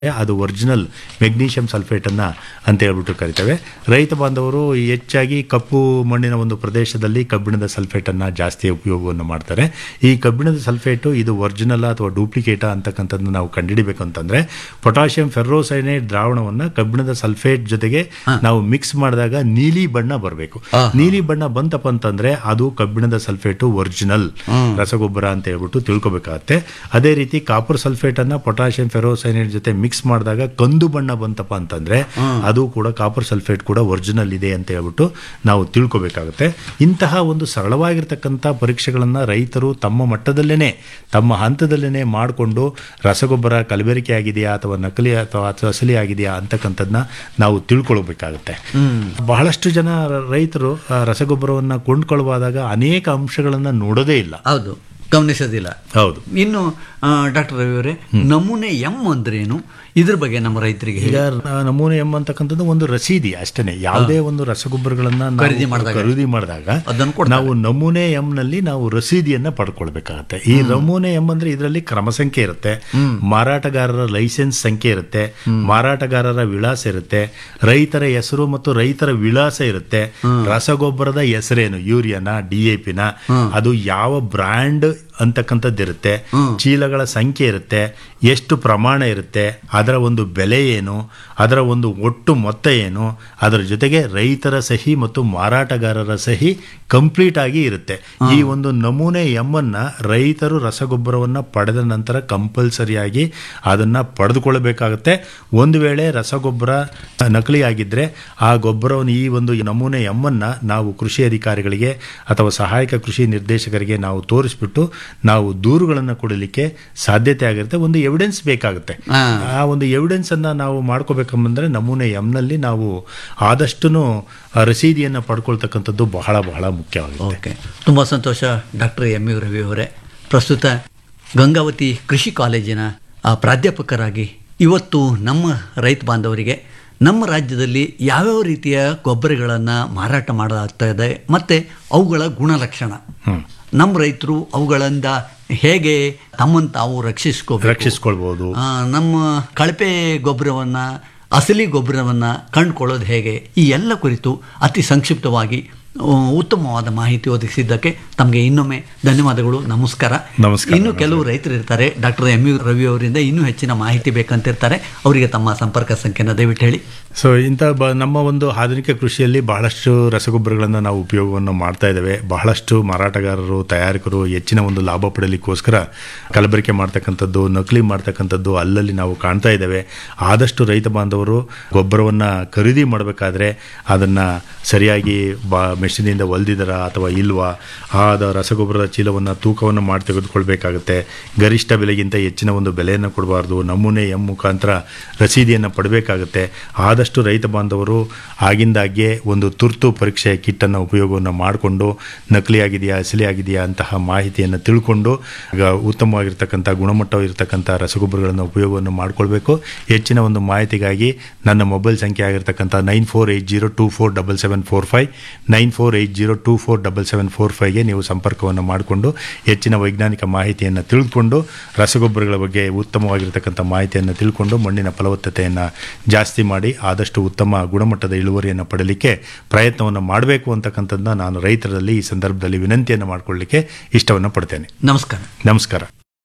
ಅದು original magnesium ಸಲ್ಫೇಟನ್ನು ಅಂತ ಹೇಳ್ಬಿಟ್ಟು ಕರಿತೇವೆ ರೈತ ಬಾಂಧವರು ಹೆಚ್ಚಾಗಿ ಕಪ್ಪು ಮಣ್ಣಿನ ಒಂದು ಪ್ರದೇಶದಲ್ಲಿ ಕಬ್ಬಿಣದ ಸಲ್ಫೇಟನ್ನು ಜಾಸ್ತಿ ಉಪಯೋಗವನ್ನು ಮಾಡ್ತಾರೆ ಈ ಕಬ್ಬಿಣದ ಸಲ್ಫೇಟು ಇದು ಒರಿಜಿನಲ್ ಅಥವಾ ಡೂಪ್ಲಿಕೇಟ ಅಂತಕ್ಕಂಥದ್ದು ನಾವು ಕಂಡುಹಿಡಿಬೇಕು ಅಂತಂದರೆ ಪೊಟ್ಯಾಷಿಯಂ ಫೆರ್ರೋಸೈನೇಟ್ ದ್ರಾವಣವನ್ನು ಕಬ್ಬಿಣದ ಸಲ್ಫೇಟ್ ಜೊತೆಗೆ ನಾವು ಮಿಕ್ಸ್ ಮಾಡಿದಾಗ ನೀಲಿ ಬಣ್ಣ ಬರಬೇಕು ನೀಲಿ ಬಣ್ಣ ಬಂತಪ್ಪ ಅಂತಂದ್ರೆ ಅದು ಕಬ್ಬಿಣದ ಸಲ್ಫೇಟು ಒರಿಜಿನಲ್ ರಸಗೊಬ್ಬರ ಅಂತ ಹೇಳ್ಬಿಟ್ಟು ತಿಳ್ಕೊಬೇಕಾಗತ್ತೆ ಅದೇ ರೀತಿ copper sulphate and potassium ferrocyanide ಜೊತೆ ಮಿಕ್ಸ್ ಮಾಡಿದಾಗ ಕಂದು ಬಣ್ಣ ಬಂತಪ್ಪ ಅಂತಂದ್ರೆ ಅದು ಕೂಡ ಕಾಪರ್ ಸಲ್ಫೇಟ್ ಕೂಡ ಒರಿಜಿನಲ್ ಇದೆ ಅಂತ ಹೇಳ್ಬಿಟ್ಟು ನಾವು ತಿಳ್ಕೊಬೇಕಾಗುತ್ತೆ ಇಂತಹ ಒಂದು ಸರಳವಾಗಿರ್ತಕ್ಕಂಥ ಪರೀಕ್ಷೆಗಳನ್ನ ರೈತರು ತಮ್ಮ ಮಟ್ಟದಲ್ಲೇನೆ ತಮ್ಮ ಹಂತದಲ್ಲೇನೆ ಮಾಡಿಕೊಂಡು ರಸಗೊಬ್ಬರ ಕಲಬೆರಕೆ ಆಗಿದೆಯಾ ಅಥವಾ ನಕಲಿ ಅಥವಾ ಅಸಲಿ ಆಗಿದೆಯಾ ಅಂತಕ್ಕಂಥದ್ದನ್ನ ನಾವು ತಿಳ್ಕೊಳ್ಬೇಕಾಗುತ್ತೆ ಬಹಳಷ್ಟು ಜನ ರ- ರೈತರು ಆ, ರಸಗೊಬ್ಬರವನ್ನ ಕೊಂಡ್ಕೊಳ್ಳುವಾಗ ಅನೇಕ ಅಂಶಗಳನ್ನ ನೋಡೋದೇ ಇಲ್ಲ ಹೌದು ಗಮನಿಸೋದಿಲ್ಲ ಹೌದು ಇನ್ನು ಡಾಕ್ಟರ್ ರವಿ ಅವರೇ ನಮೂನೆ ಎಂ ಅಂದ್ರೇನು ಇದ್ರ ಬಗ್ಗೆ ನಮ್ಮ ರೈತರಿಗೆ ಹೇಳಿ ಈಗ ಆ, ನಮೂನೆ ಎಂ ಅಂತಕ್ಕಂಥದ್ದು ಒಂದು ರಸೀದಿ ಅಷ್ಟೇನೆ ಯಾವುದೇ ಒಂದು ರಸಗೊಬ್ಬರಗಳನ್ನ ನಾವು ಖರೀದಿ ಮಾಡಿದಾಗ. ಖರೀದಿ ಮಾಡಿದಾಗ ಅದನ್ನು ಕೊಡ್ತಾರೆ. ನಾವು ನಮೂನೆ ಎಂ ನಲ್ಲಿ ನಾವು ರಸೀದಿಯನ್ನ ಪಡ್ಕೊಳ್ಬೇಕಾಗತ್ತೆ ಈ ನಮೂನೆ ಎಂ ಅಂದ್ರೆ ಇದರಲ್ಲಿ ಕ್ರಮ ಸಂಖ್ಯೆ ಇರುತ್ತೆ ಮಾರಾಟಗಾರರ ಲೈಸೆನ್ಸ್ ಸಂಖ್ಯೆ ಇರುತ್ತೆ ಮಾರಾಟಗಾರರ ವಿಳಾಸ ಇರುತ್ತೆ ರೈತರ ಹೆಸರು ಮತ್ತು ರೈತರ ವಿಳಾಸ ಇರುತ್ತೆ ರಸಗೊಬ್ಬರದ ಹೆಸರೇನು ಯೂರಿಯಾನ ಡಿ ಎ ಪಿನ ಅದು ಯಾವ ಬ್ರ್ಯಾಂಡ್ ಅಂತಕ್ಕಂಥದ್ದು ಇರುತ್ತೆ ಚೀಲಗಳ ಸಂಖ್ಯೆ ಇರುತ್ತೆ ಎಷ್ಟು ಪ್ರಮಾಣ ಇರುತ್ತೆ ಅದರ ಒಂದು ಬೆಲೆ ಏನು ಅದರ ಒಂದು ಒಟ್ಟು ಮೊತ್ತ ಏನು ಅದರ ಜೊತೆಗೆ ರೈತರ ಸಹಿ ಮತ್ತು ಮಾರಾಟಗಾರರ ಸಹಿ ಕಂಪ್ಲೀಟ್ ಆಗಿ ಇರುತ್ತೆ ಈ ಒಂದು ನಮೂನೆ ಎಮ್ಮನ್ನ ರೈತರು ರಸಗೊಬ್ಬರವನ್ನ ಪಡೆದ ನಂತರ ಕಂಪಲ್ಸರಿಯಾಗಿ ಅದನ್ನ ಪಡೆದುಕೊಳ್ಳಬೇಕಾಗುತ್ತೆ ಒಂದು ವೇಳೆ ರಸಗೊಬ್ಬರ ನಕಲಿ ಆಗಿದ್ರೆ ಆ ಗೊಬ್ಬರವನ್ನು ಈ ಒಂದು ನಮೂನೆ ಎಮ್ಮನ್ನ ನಾವು ಕೃಷಿ ಅಧಿಕಾರಿಗಳಿಗೆ ಅಥವಾ ಸಹಾಯಕ ಕೃಷಿ ನಿರ್ದೇಶಕರಿಗೆ ನಾವು ತೋರಿಸ್ಬಿಟ್ಟು ನಾವು ದೂರುಗಳನ್ನು ಕೊಡಲಿಕ್ಕೆ ಸಾಧ್ಯತೆ ಆಗಿರುತ್ತೆ ಒಂದು ಎವಿಡೆನ್ಸ್ ಬೇಕಾಗುತ್ತೆ ಹಾ. ಆ ಒಂದು ಎವಿಡೆನ್ಸ್ ಅನ್ನ ನಾವು ಮಾಡ್ಕೋಬೇಕಂದ್ರೆ ನಮೂನೆ ಎಮ್ನಲ್ಲಿ ನಾವು ಆದಷ್ಟು ರಸೀದಿಯನ್ನ ಪಡ್ಕೊಳ್ತಕ್ಕಂಥದ್ದು ಬಹಳ ಬಹಳ ಮುಖ್ಯವಾಗುತ್ತೆ ಓಕೆ ತುಂಬ ಸಂತೋಷ ಡಾಕ್ಟರ್ ಎಂ ಯು ರವಿ ಅವರೇ ಪ್ರಸ್ತುತ ಗಂಗಾವತಿ ಕೃಷಿ ಕಾಲೇಜಿನ ಆ, ಪ್ರಾಧ್ಯಾಪಕರಾಗಿ ಇವತ್ತು ನಮ್ಮ ರೈತ ಬಾಂಧವರಿಗೆ ನಮ್ಮ ರಾಜ್ಯದಲ್ಲಿ ಯಾವ್ಯಾವ ರೀತಿಯ ಗೊಬ್ಬರಗಳನ್ನು ಮಾರಾಟ ಮಾಡಲಾಗ್ತಾ ಇದೆ ಮತ್ತು ಅವುಗಳ ಗುಣಲಕ್ಷಣ ನಮ್ಮ ರೈತರು ಅವುಗಳಿಂದ ಹೇಗೆ ತಮ್ಮನ್ನು ತಾವು ರಕ್ಷಿಸ್ಕೋಬೇಕು ರಕ್ಷಿಸ್ಕೊಳ್ಬಹುದು ಆ, ನಮ್ಮ ಕಳಪೆ ಗೊಬ್ಬರವನ್ನು ಅಸಲಿ ಗೊಬ್ಬರವನ್ನು ಕಂಡುಕೊಳ್ಳೋದು ಹೇಗೆ ಈ ಎಲ್ಲ ಕುರಿತು ಅತಿ ಸಂಕ್ಷಿಪ್ತವಾಗಿ ಆ, ಉತ್ತಮವಾದ ಮಾಹಿತಿ ಒದಗಿಸಿದ್ದಕ್ಕೆ ತಮಗೆ ಇನ್ನೊಮ್ಮೆ ಧನ್ಯವಾದಗಳು ನಮಸ್ಕಾರ ನಮಸ್ಕಾರ, ಇನ್ನು ಕೆಲವು ರೈತರು ಇರ್ತಾರೆ ಡಾಕ್ಟರ್ ಎಂ ಯು ರವಿ ಅವರಿಂದ ಇನ್ನೂ ಹೆಚ್ಚಿನ ಮಾಹಿತಿ ಬೇಕಂತಿರ್ತಾರೆ ಅವರಿಗೆ ತಮ್ಮ ಸಂಪರ್ಕ ಸಂಖ್ಯೆನ ದಯವಿಟ್ಟು ಹೇಳಿ ಸೊ ಇಂಥ ಬ ನಮ್ಮ ಒಂದು ಆಧುನಿಕ ಕೃಷಿಯಲ್ಲಿ ಬಹಳಷ್ಟು ರಸಗೊಬ್ಬರಗಳನ್ನು ನಾವು ಉಪಯೋಗವನ್ನು ಮಾಡ್ತಾ ಇದ್ದೇವೆ ಬಹಳಷ್ಟು ಮಾರಾಟಗಾರರು ತಯಾರಕರು ಹೆಚ್ಚಿನ ಒಂದು ಲಾಭ ಪಡೆಯಲಿಕ್ಕೋಸ್ಕರ ಕಲಬೆರಕೆ ಮಾಡ್ತಕ್ಕಂಥದ್ದು ನಕಲಿ ಮಾಡ್ತಕ್ಕಂಥದ್ದು ಅಲ್ಲಲ್ಲಿ ನಾವು ಕಾಣ್ತಾ ಇದ್ದೇವೆ ಆದಷ್ಟು ರೈತ ಬಾಂಧವರು ಗೊಬ್ಬರವನ್ನು ಖರೀದಿ ಮಾಡಬೇಕಾದ್ರೆ ಅದನ್ನು ಸರಿಯಾಗಿ ಬಾ ಮೆಷಿನಿಂದ ಹೊಲ್ದಿದಾರ ಅಥವಾ ಇಲ್ವಾ ಆದ ರಸಗೊಬ್ಬರದ ಚೀಲವನ್ನು ತೂಕವನ್ನು ಮಾಡಿ ತೆಗೆದುಕೊಳ್ಬೇಕಾಗುತ್ತೆ ಗರಿಷ್ಠ ಬೆಲೆಗಿಂತ ಹೆಚ್ಚಿನ ಒಂದು ಬೆಲೆಯನ್ನು ಕೊಡಬಾರ್ದು ನಮೂನೆ ಎಂ ಮುಖಾಂತರ ರಸೀದಿಯನ್ನು ಪಡಬೇಕಾಗುತ್ತೆ ಆದಷ್ಟು ರೈತ ಬಾಂಧವರು ಆಗಿಂದಾಗ್ಗೆ ಒಂದು ತುರ್ತು ಪರೀಕ್ಷೆ ಕಿಟ್ಟನ್ನು ಉಪಯೋಗವನ್ನು ಮಾಡಿಕೊಂಡು ನಕಲಿ ಆಗಿದೆಯಾ ಅಸಲಿ ಆಗಿದೆಯಾ ಅಂತಹ ಮಾಹಿತಿಯನ್ನು ತಿಳ್ಕೊಂಡು ಈಗ ಉತ್ತಮವಾಗಿರ್ತಕ್ಕಂಥ ಗುಣಮಟ್ಟವಿರ್ತಕ್ಕಂಥ ರಸಗೊಬ್ಬರಗಳನ್ನು ಉಪಯೋಗವನ್ನು ಮಾಡಿಕೊಳ್ಬೇಕು ಹೆಚ್ಚಿನ ಒಂದು ಮಾಹಿತಿಗಾಗಿ ನನ್ನ ಮೊಬೈಲ್ ಸಂಖ್ಯೆ ಆಗಿರ್ತಕ್ಕಂಥ nine four eight zero two four double seven four five nine four eight zero two four double seven four ಫೈವ್ಗೆ ನೀವು ಸಂಪರ್ಕವನ್ನು ಮಾಡಿಕೊಂಡು ಹೆಚ್ಚಿನ ವೈಜ್ಞಾನಿಕ ಮಾಹಿತಿಯನ್ನು ತಿಳ್ಕೊಂಡು ರಸಗೊಬ್ಬರಗಳ ಬಗ್ಗೆ ಉತ್ತಮವಾಗಿರ್ತಕ್ಕಂಥ ಮಾಹಿತಿಯನ್ನು ತಿಳ್ಕೊಂಡು ಮಣ್ಣಿನ ಫಲವತ್ತತೆಯನ್ನು ಜಾಸ್ತಿ ಮಾಡಿ ಆದಷ್ಟು ಉತ್ತಮ ಗುಣಮಟ್ಟದ ಇಳುವರಿಯನ್ನು ಪಡಲಿಕ್ಕೆ ಪ್ರಯತ್ನವನ್ನು ಮಾಡಬೇಕು ಅಂತಕ್ಕಂಥದ್ದನ್ನ ನಾನು ರೈತರಲ್ಲಿ ಈ ಸಂದರ್ಭದಲ್ಲಿ ವಿನಂತಿಯನ್ನು ಮಾಡಿಕೊಳ್ಳಲಿಕ್ಕೆ ಇಷ್ಟವನ್ನು ಪಡ್ತೇನೆ ನಮಸ್ಕಾರ ನಮಸ್ಕಾರ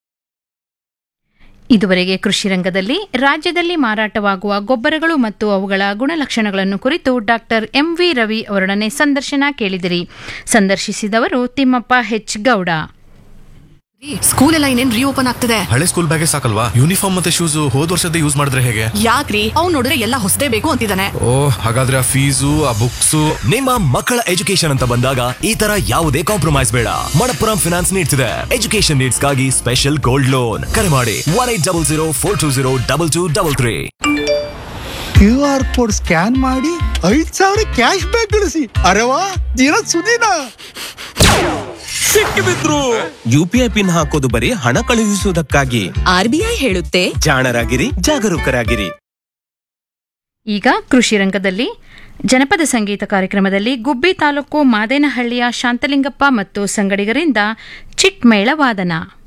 ಇದುವರೆಗೆ ಕೃಷಿ ರಂಗದಲ್ಲಿ ರಾಜ್ಯದಲ್ಲಿ ಮಾರಾಟವಾಗುವ ಗೊಬ್ಬರಗಳು ಮತ್ತು ಅವುಗಳ ಗುಣಲಕ್ಷಣಗಳನ್ನು ಕುರಿತು ಡಾಕ್ಟರ್ ಎಂವಿ ರವಿ ಅವರೊಡನೆ ಸಂದರ್ಶನ ಕೇಳಿದಿರಿ ಸಂದರ್ಶಿಸಿದವರು ತಿಮ್ಮಪ್ಪ ಹೆಚ್ ಗೌಡ ಸ್ಕೂಲ್ ಎಲ್ಲ ಇನ್ನೇನ್ ರೀಓಪನ್ ಆಗ್ತದೆ ಹಳೆ ಸ್ಕೂಲ್ ಬ್ಯಾಗೇ ಸಾಕಲ್ವಾ ಯೂನಿಫಾರ್ಮ್ ಮತ್ತೆ ಶೂಸ್ ಹೋದ್ ವರ್ಷದ ಯೂಸ್ ಮಾಡಿದ್ರೆ ಹೇಗೆ ಯಾಕ್ರಿ ಅವ್ನ್ ನೋಡಿದ್ರೆ ಎಲ್ಲ ಹೊಸದೇ ಬೇಕು ಅಂತಿದ್ದಾನೆ ಓ ಹಾಗಾದ್ರೆ ಆ ಫೀಸು ಆ ಬುಕ್ಸು ನಿಮ್ಮ ಮಕ್ಕಳ ಎಜುಕೇಶನ್ ಅಂತ ಬಂದಾಗ ಈ ತರ ಯಾವುದೇ ಕಾಂಪ್ರಮೈಸ್ ಬೇಡ ಮಣಪ್ಪುರಂ ಫಿನಾನ್ಸ್ ನೀಡ್ಸ್ ಇದೆ ಎಜುಕೇಶನ್ ನೀಡ್ಸ್ ಗಾಗಿ ಸ್ಪೆಷಲ್ ಗೋಲ್ಡ್ ಲೋನ್ ಕರೆ ಮಾಡಿ one eight double zero four two zero double two double three Q R code scan ಮಾಡಿ ಐದ್ ಸಾವಿರ ಕ್ಯಾಶ್ ಬ್ಯಾಕ್ ಗಳಿಸಿ ಅರೆವಾ ದಿನ ಸುದಿನ ಸಿಕ್ಕಿಬಿದ್ರು ಯುಪಿಐ ಪಿನ್ ಹಾಕೋದು ಬರೀ ಹಣ ಕಳುಹಿಸುವುದಕ್ಕಾಗಿ ಆರ್ಬಿಐ ಹೇಳುತ್ತೆ ಜಾಣರಾಗಿರಿ ಜಾಗರೂಕರಾಗಿರಿ ಈಗ ಕೃಷಿ ರಂಗದಲ್ಲಿ ಜನಪದ ಸಂಗೀತ ಕಾರ್ಯಕ್ರಮದಲ್ಲಿ ಗುಬ್ಬಿ ತಾಲೂಕು ಮಾದೇನಹಳ್ಳಿಯ ಶಾಂತಲಿಂಗಪ್ಪ ಮತ್ತು ಸಂಗಡಿಗರಿಂದ ಚಿಟ್ಮೇಳ ವಾದನ